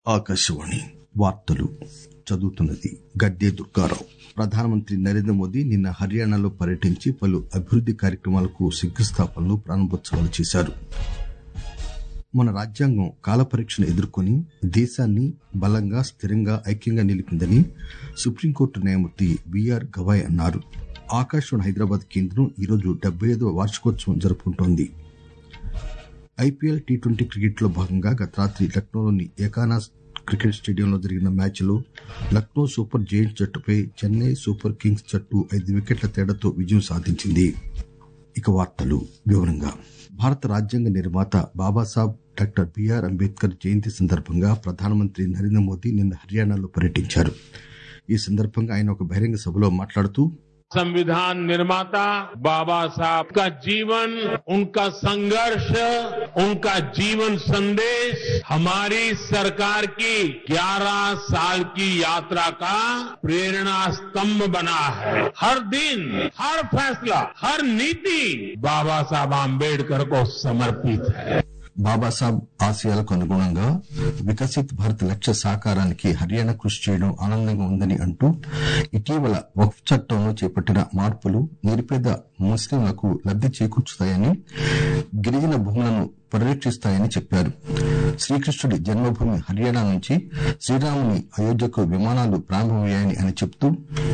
ఆకాశవాణి వార్తలు చదువుతున్నది గడ్డే దుర్గారావు ప్రధానమంత్రి నరేంద్ర మోదీ నిన్న హర్యానాలో పర్యటించి పలు అభివృద్ది కార్యక్రమాలకు శంకుస్థాపనలు ప్రారంభోత్సవాలు చేశారు మన రాజ్యాంగం కాలపరీక్షను ఎదుర్కొని దేశాన్ని బలంగా స్థిరంగా ఐక్యంగా నిలిపిందని సుప్రీంకోర్టు న్యాయమూర్తి బీఆర్ గవాయ్ అన్నారు ఆకాశవాణి హైదరాబాద్ కేంద్రం ఈరోజు డెబ్బై ఐదవ వార్షికోత్సవం జరుపుకుంటోంది ఐపీఎల్ టీ ట్వంటీ క్రికెట్ లో భాగంగా గత రాత్రి లక్నోలోని ఏకానా క్రికెట్ స్టేడియంలో జరిగిన మ్యాచ్లో లక్నో సూపర్ జైంట్స్ జట్టుపై చెన్నై సూపర్ కింగ్స్ జట్టు ఐదు వికెట్ల తేడాతో విజయం సాధించింది ఇక వార్తలు వివరంగా భారత రాజ్యాంగ నిర్మాత బాబాసాహెబ్ డాక్టర్ బిఆర్ అంబేద్కర్ జయంతి సందర్భంగా ప్రధానమంత్రి నరేంద్ర మోదీ నిన్న హర్యానాలో పర్యటించారు ఈ సందర్భంగా ఆయన ఒక బహిరంగ సభలో మాట్లాడుతూ संविधान निर्माता बाबा साहब का जीवन उनका संघर्ष उनका जीवन संदेश हमारी सरकार की 11 साल की यात्रा का प्रेरणा स्तंभ बना है हर दिन हर फैसला हर नीति बाबा साहब आम्बेडकर को समर्पित है బాబాసాహెబ్ ఆశయాలకు అనుగుణంగా వికసిత్ భారత్ లక్ష్య సాకారానికి హర్యానా కృషి చేయడం ఆనందంగా ఉందని అంటూ ఇటీవల వక్ఫ్ చట్టంలో చేపట్టిన మార్పులు నిరుపేద ముస్లింలకు లబ్ది చేకూర్చుతాయని గిరిజన భూములను పరిరక్షిస్తాయని చెప్పారు శ్రీకృష్ణుడి జన్మభూమి హర్యానా నుంచి శ్రీరాముని అయోధ్యకు విమానాలు ప్రారంభమయ్యాయని ఆయన చెప్తూ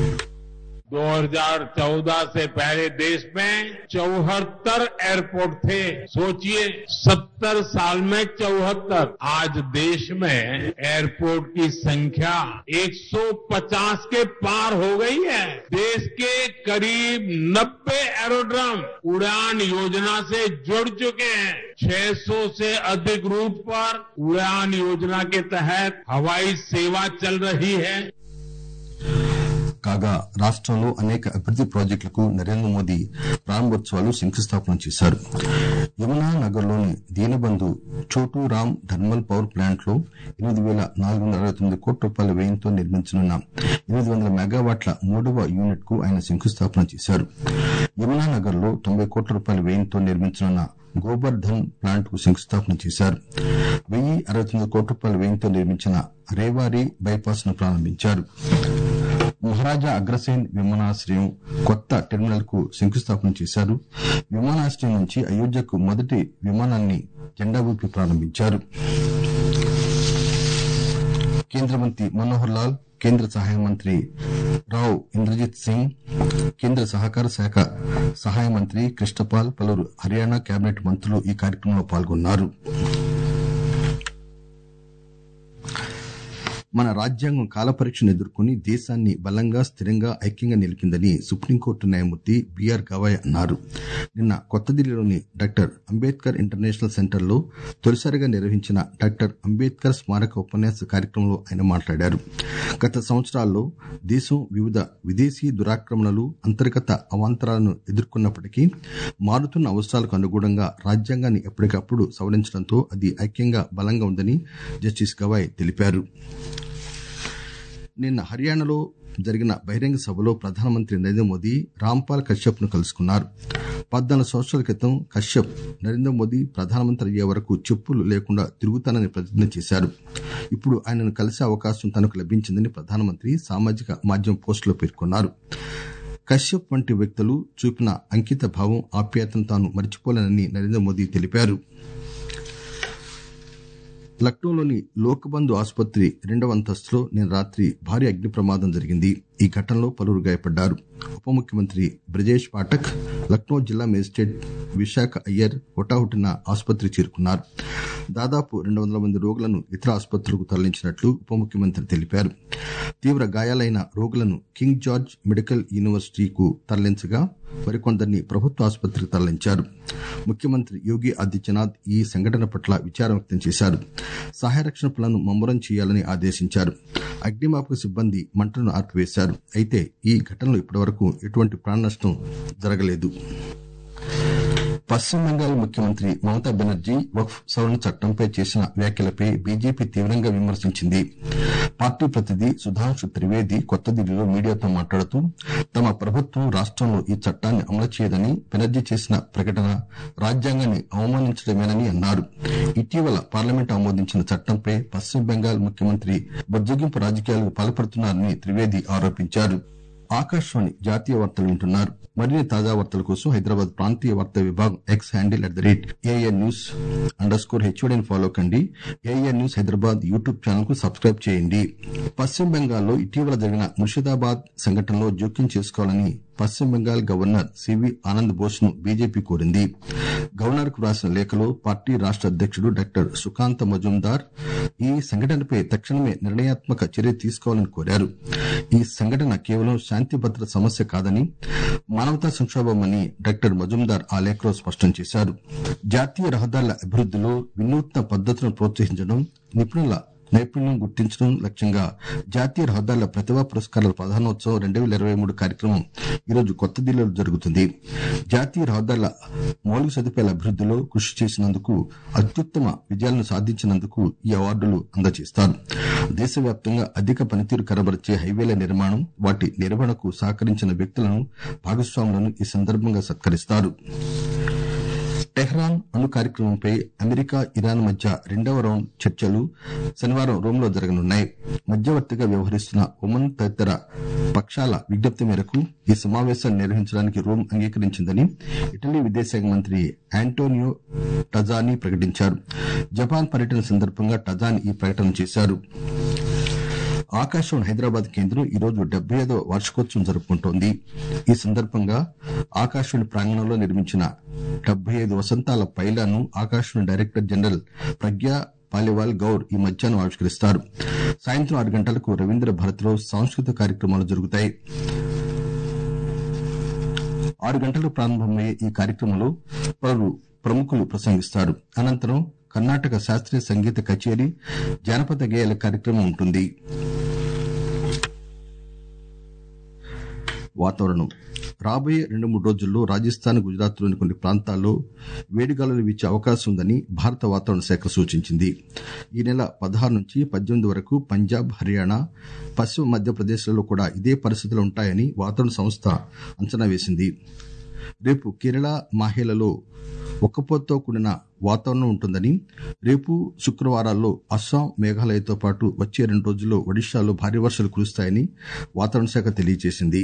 2014 से पहले देश में चौहत्तर एयरपोर्ट थे सोचिए 70 साल में चौहत्तर आज देश में एयरपोर्ट की संख्या 150 के पार हो गई है देश के करीब 90 एरोड्रम उड़ान योजना से जुड़ चुके हैं 600 से अधिक रूट पर उड़ान योजना के तहत हवाई सेवा चल रही है కాగా రాష్టంలో అనేక అభివృద్ది ప్రాజెక్టులకు నరేంద్ర మోదీ ప్రారంభోత్సవాలు శంకుస్థాపన చేశారు యమునా నగర్ లోని దీనబంధు చోటు రామ్ థర్మల్ పవర్ ప్లాంట్ లో ఎనిమిది పేల నాలుగు వందల అరవై తొమ్మిది కోట్ల రూపాయల వ్యయంతో నిర్మించనున్న ఎనిమిది వందల మెగావాట్ల మూడవ యూనిట్ కు ఆయన శంకుస్థాపన చేశారు యమునా నగర్ లో తొంభై కోట్ల రూపాయల వ్యయంతో నిర్మించనున్న గోబర్ ధన్ ప్లాంట్ కు శంకుస్థాపన చేశారు వెయ్యి అరవై తొమ్మిది కోట్ల రూపాయల వ్యయంతో నిర్మించిన రేవారి బైపాస్ ను ప్రారంభించారు మహారాజా అగ్రసేన్ విమానాశ్రయం కొత్త టెర్మినల్ కు శంకుస్థాపన చేశారు విమానాశ్రయం నుంచి అయోధ్యకు మొదటి విమానాన్ని జెండా ఊపి ప్రారంభించారు కేంద్ర మంత్రి మనోహర్ లాల్ కేంద్ర సహాయ మంత్రి రావ్ ఇంద్రజిత్ సింగ్ కేంద్ర సహకార శాఖ సహాయ మంత్రి కృష్ణపాల్ పలువురు హర్యానా కేబినెట్ మంత్రులు ఈ కార్యక్రమంలో పాల్గొన్నారు మన రాజ్యాంగం కాలపరీక్షను ఎదుర్కొని దేశాన్ని బలంగా స్థిరంగా ఐక్యంగా నిలిపిందని సుప్రీంకోర్టు న్యాయమూర్తి బీఆర్ గవాయ్ అన్నారు నిన్న కొత్త ఢిల్లీలోని డాక్టర్ అంబేద్కర్ ఇంటర్నేషనల్ సెంటర్లో తొలిసారిగా నిర్వహించిన డాక్టర్ అంబేద్కర్ స్మారక ఉపన్యాస కార్యక్రమంలో ఆయన మాట్లాడారు గత సంవత్సరాల్లో దేశం వివిధ విదేశీ దురాక్రమణలు అంతర్గత అవాంతరాలను ఎదుర్కొన్నప్పటికీ మారుతున్న అవసరాలకు అనుగుణంగా రాజ్యాంగాన్ని ఎప్పటికప్పుడు సవరించడంతో అది ఐక్యంగా బలంగా ఉందని జస్టిస్ గవాయ్ తెలిపారు నిన్న హర్యానాలో జరిగిన బహిరంగ సభలో ప్రధానమంత్రి నరేంద్ర మోదీ రాంపాల్ కశ్యప్ ను కలుసుకున్నారు పద్నాలుగు సంవత్సరాల క్రితం కశ్యప్ నరేంద్ర మోదీ ప్రధానమంత్రి అయ్యే వరకు చెప్పులు లేకుండా తిరుగుతానని ప్రతిజ్ఞ చేశారు ఇప్పుడు ఆయనను కలిసే అవకాశం తనకు లభించిందని ప్రధానమంత్రి సామాజిక మాధ్యమం పోస్టులో పేర్కొన్నారు కశ్యప్ వంటి వ్యక్తులు చూపిన అంకిత భావం ఆప్యాయతను తాను మర్చిపోలేనని నరేంద్ర మోదీ తెలిపారు లక్నోలోని లోక్బంధు ఆసుపత్రి రెండవ అంతస్తులో నిన్న రాత్రి భారీ అగ్ని ప్రమాదం జరిగింది ఈ ఘటనలో పలువురు గాయపడ్డారు ఉప ముఖ్యమంత్రి బ్రజేష్ పాఠక్ లక్నో జిల్లా మేజిస్ట్రేట్ విశాఖ అయ్యర్ హుటాహుటిన ఆసుపత్రికి చేరుకున్నారు దాదాపు రెండు వందల మంది రోగులను ఇతర ఆసుపత్రులకు తరలించినట్లు ఉప ముఖ్యమంత్రి తెలిపారు తీవ్ర గాయాలైన రోగులను కింగ్ జార్జ్ మెడికల్ యూనివర్సిటీకు తరలించగా మరికొందరిని ప్రభుత్వ ఆసుపత్రికి తరలించారు ముఖ్యమంత్రి యోగి ఆదిత్యనాథ్ ఈ సంఘటన పట్ల విచారం వ్యక్తం చేశారు సహాయ రక్షణ పనులను ముమ్మరం చేయాలని ఆదేశించారు అగ్నిమాపక సిబ్బంది మంటలను ఆర్పివేశారు అయితే ఈ ఘటనలో ఇప్పటివరకు ఎటువంటి ప్రాణ నష్టం జరగలేదు పశ్చిమ బెంగాల్ ముఖ్యమంత్రి మమతా బెనర్జీ వక్ఫ్ సవరణ చట్టంపై చేసిన వ్యాఖ్యలపై బీజేపీ తీవ్రంగా విమర్శించింది పార్టీ ప్రతినిధి సుధాంశు త్రివేది కొత్త ఢిల్లీలో మీడియాతో మాట్లాడుతూ తమ ప్రభుత్వం రాష్టంలో ఈ చట్టాన్ని అమలు చేయదని బెనర్జీ చేసిన ప్రకటన రాజ్యాంగాన్ని అవమానించడమేనని అన్నారు ఇటీవల పార్లమెంట్ ఆమోదించిన చట్టంపై పశ్చిమ బెంగాల్ ముఖ్యమంత్రి బుజ్జగింపు రాజకీయాలకు పాల్పడుతున్నారని త్రివేది ఆరోపించారు ఆకాశవాణి జాతీయ వార్తలు వింటున్నారు మరిన్ని తాజా వార్తల కోసం హైదరాబాద్ ప్రాంతీయ వార్తా విభాగం X handle at the rate AN news underscore హెచ్ఓడిని ఫాలో కండి AN news Hyderabad YouTube channel కు సబ్స్క్రైబ్ చేయండి పశ్చిమ బెంగాల్లో ఇటీవల జరిగిన ముర్షిదాబాద్ సంఘటనలో జోక్యం చేసుకోవాలని పశ్చిమ బెంగాల్ గవర్నర్ సివి ఆనంద్ బోస్ ను బీజేపీ కోరింది గవర్నర్ కు రాసిన లేఖలో పార్టీ రాష్ట అధ్యకుడు డాక్టర్ సుకాంత మజుందార్ ఈ సంఘటనపై తక్షణమే నిర్ణయాత్మక చర్య తీసుకోవాలని కోరారు ఈ సంఘటన కేవలం శాంతి భద్రత సమస్య కాదని మానవతా సంక్షోభమని డాక్టర్ మజుందార్ ఆ లేఖలో స్పష్టం చేశారు జాతీయ రహదారుల అభివృద్దిలో వినూత్న పద్దతులను ప్రోత్సహించడం నిపుణుల నైపుణ్యం గుర్తించడం లక్ష్యంగా జాతీయ రహదారుల ప్రతిభా పురస్కారాల ప్రధానోత్సవం రెండు వేల ఇరవై మూడు కార్యక్రమం ఈరోజు కొత్త ఢిల్లీలో జరుగుతుంది జాతీయ రహదారుల మౌలిక సదుపాయాల అభివృద్దిలో కృషి చేసినందుకు అత్యుత్తమ విజయాలను సాధించినందుకు ఈ అవార్డులు అందజేస్తారు దేశవ్యాప్తంగా అధిక పనితీరు కనబరిచే హైవేల నిర్మాణం వాటి నిర్వహణకు సహకరించిన వ్యక్తులను భాగస్వాములను ఈ సందర్భంగా సత్కరిస్తారు టెహ్రాన్ అణు కార్యక్రమంపై అమెరికా ఇరాన్ మధ్య రెండవ రౌండ్ చర్చలు శనివారం రోమ్లో జరగనున్నాయి మధ్యవర్తిగా వ్యవహరిస్తున్న ఒమన్ తదితర పక్షాల విజ్ఞప్తి మేరకు ఈ సమావేశాన్ని నిర్వహించడానికి రోమ్ అంగీకరించిందని ఇటలీ విదేశాంగ మంత్రి ఆంటోనియో టజానీ ప్రకటించారు జపాన్ పర్యటన సందర్భంగా టజానీ ఈ ప్రకటన చేశారు ఆకాశవాణి హైదరాబాద్ కేంద్రం ఈ రోజు డెబ్బై ఐదవ వార్షికోత్సవం జరుపుకుంటోంది ఈ సందర్భంగా ఆకాశవాణి ప్రాంగణంలో నిర్మించిన డెబ్బై ఐదు వసంతాల పైలాను ఆకాశవాణి డైరెక్టర్ జనరల్ ప్రజ్ఞా పాలివాల్ గౌర్ ఈ మధ్యాహ్నం ఆవిష్కరిస్తారు సాయంత్రం ఆరు గంటలకు రవీంద్ర భారతిలో సాంస్కృతిక కార్యక్రమాలు జరుగుతాయి ఆరు గంటలకు ప్రారంభమయ్యే ఈ కార్యక్రమంలో పలువురు ప్రముఖులు ప్రసంగిస్తారు అనంతరం కర్ణాటక శాస్త్రీయ సంగీత కచేరీ జానపద గేయాల కార్యక్రమం ఉంటుంది వాతావరణం రాబోయే రెండు మూడు రోజుల్లో రాజస్థాన్ గుజరాత్ లోని కొన్ని ప్రాంతాల్లో వేడిగాలులు వీచే అవకాశం ఉందని భారత వాతావరణ శాఖ సూచించింది ఈ నెల పదహారు నుంచి పద్దెనిమిది వరకు పంజాబ్ హర్యానా పశ్చిమ మధ్యప్రదేశ్లలో కూడా ఇదే పరిస్థితులు ఉంటాయని వాతావరణ సంస్థ అంచనా వేసింది రేపు కేరళ మాహేలలో ఒక్కపోతతో కూడిన వాతావరణం ఉంటుందని రేపు శుక్రవారాల్లో అస్సాం మేఘాలయతో పాటు వచ్చే రెండు రోజుల్లో ఒడిశాలో భారీ వర్షాలు కురుస్తాయని వాతావరణ శాఖ తెలియజేసింది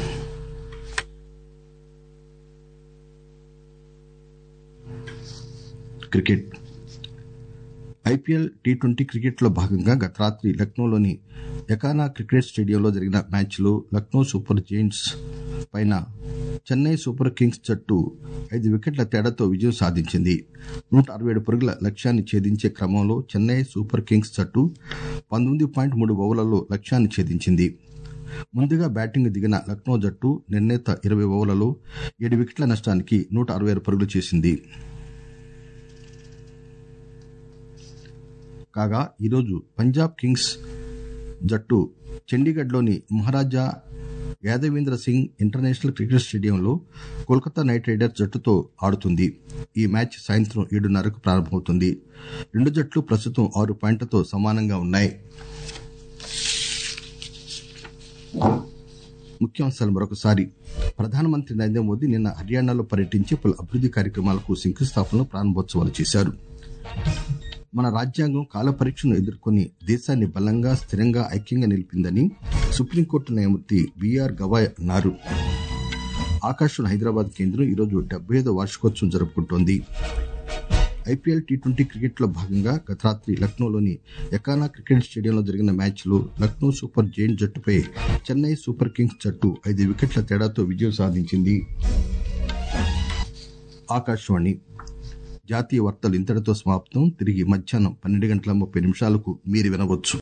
cricket IPL T twenty cricket లో భాగంగా గత రాత్రి లక్నోలోని ఎకానా క్రికెట్ స్టేడియంలో జరిగిన మ్యాచ్లో లక్నో సూపర్ జైంట్స్ పైన చెన్నై సూపర్ కింగ్స్ జట్టు ఐదు వికెట్ల తేడాతో విజయం సాధించింది నూట అరవై ఏడు పరుగుల లక్ష్యాన్ని ఛేదించే క్రమంలో చెన్నై సూపర్ కింగ్స్ జట్టు పంతొమ్మిది పాయింట్ మూడు ఓవర్లలో లక్ష్యాన్ని ఛేదించింది ముందుగా బ్యాటింగ్ దిగిన లక్నో జట్టు నిర్ణీత ఇరవై ఓవర్లలో ఏడు వికెట్ల నష్టానికి నూట అరవై ఆరు పరుగులు చేసింది కాగా ఈరోజు పంజాబ్ కింగ్స్ జట్టు చండీగఢ్లోని మహారాజా యాదవేంద్ర సింగ్ ఇంటర్నేషనల్ క్రికెట్ స్టేడియంలో కోల్కతా నైట్ రైడర్స్ జట్టుతో ఆడుతుంది ఈ మ్యాచ్ సాయంత్రం ఏడున్నరకు ప్రారంభమవుతుంది రెండు జట్లు ప్రస్తుతం ఆరు పాయింట్లతో సమానంగా ఉన్నాయి ముఖ్యాంశాలు మరొకసారి ప్రధానమంత్రి నరేంద్ర మోదీ నిన్న హర్యానాలో పర్యటించి పలు అభివృద్ది కార్యక్రమాలకు శంకుస్థాపనలు ప్రారంభోత్సవాలు చేశారు మన రాజ్యాంగం కాల పరీక్షను ఎదుర్కొని దేశాన్ని బలంగా స్థిరంగా ఐక్యంగా నిలిపిందని సుప్రీంకోర్టు న్యాయమూర్తి బీఆర్ గవాయ్ అన్నారు ఆకాశవాణి హైదరాబాద్ కేంద్రం ఈరోజు డెబ్బై ఐదో వార్షికోత్సవం జరుపుకుంటోంది ఐపీఎల్ టీ ట్వంటీ క్రికెట్ లో భాగంగా గత రాత్రి లక్నోలోని ఎకానా క్రికెట్ స్టేడియంలో జరిగిన మ్యాచ్ లో లక్నో సూపర్ జైంట్ జట్టుపై చెన్నై సూపర్ కింగ్స్ జట్టు ఐదు వికెట్ల తేడాతో విజయం సాధించింది ఆకాశవాణి జాతీయ వార్తలు ఇంతటితో సమాప్తం తిరిగి మధ్యాహ్నం పన్నెండు గంటల ముప్పై నిమిషాలకు మీరు వినవచ్చు